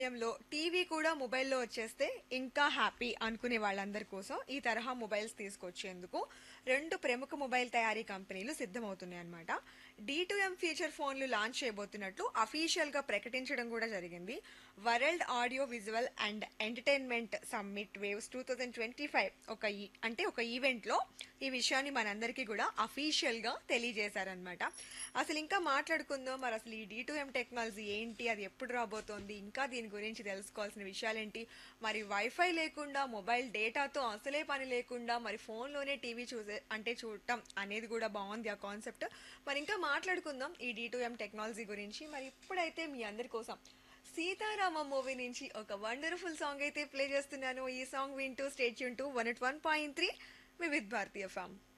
సమయంలో టీవీ కూడా మొబైల్లో వచ్చేస్తే ఇంకా హ్యాపీ అనుకునే వాళ్ళందరి కోసం ఈ తరహా మొబైల్స్ తీసుకొచ్చేందుకు రెండు ప్రముఖ మొబైల్ తయారీ కంపెనీలు సిద్ధమవుతున్నాయి అనమాట డి టు ఎం ఫీచర్ ఫోన్లు లాంచ్ చేయబోతున్నట్లు అఫీషియల్ గా ప్రకటించడం కూడా జరిగింది world audio visual and entertainment summit waves two thousand twenty five ఒక ఈ- అంటే ఒక ఈవెంట్ లో ఈ విషయాన్ని మనందరికీ కూడా అఫీషియల్ గా తెలియజేశారనమాట అసలు ఇంకా మాట్లాడుకుందాం మరి అసలు ఈ డి టు ఎం టెక్నాలజీ ఏంటి అది ఎప్పుడు రాబోతోంది ఇంకా దీని గురించి తెలుసుకోవాల్సిన విషయాలేంటి మరి వైఫై లేకుండా మొబైల్ డేటాతో అసలే పని లేకుండా మరి ఫోన్లోనే టీవీ చూసే అంటే చూడటం అనేది కూడా బాగుంది ఆ కాన్సెప్ట్ మరి ఇంకా మాట్లాడుకుందాం ఈ డి టు ఎం టెక్నాలజీ గురించి మరి ఇప్పుడైతే మీ అందరి కోసం సీతారామ మూవీ నుంచి ఒక వండర్ఫుల్ సాంగ్ అయితే ప్లే చేస్తున్నాను ఈ సాంగ్ వింటూ స్టేట్ యూన్ two one eight one point three Vividh Bharatiya form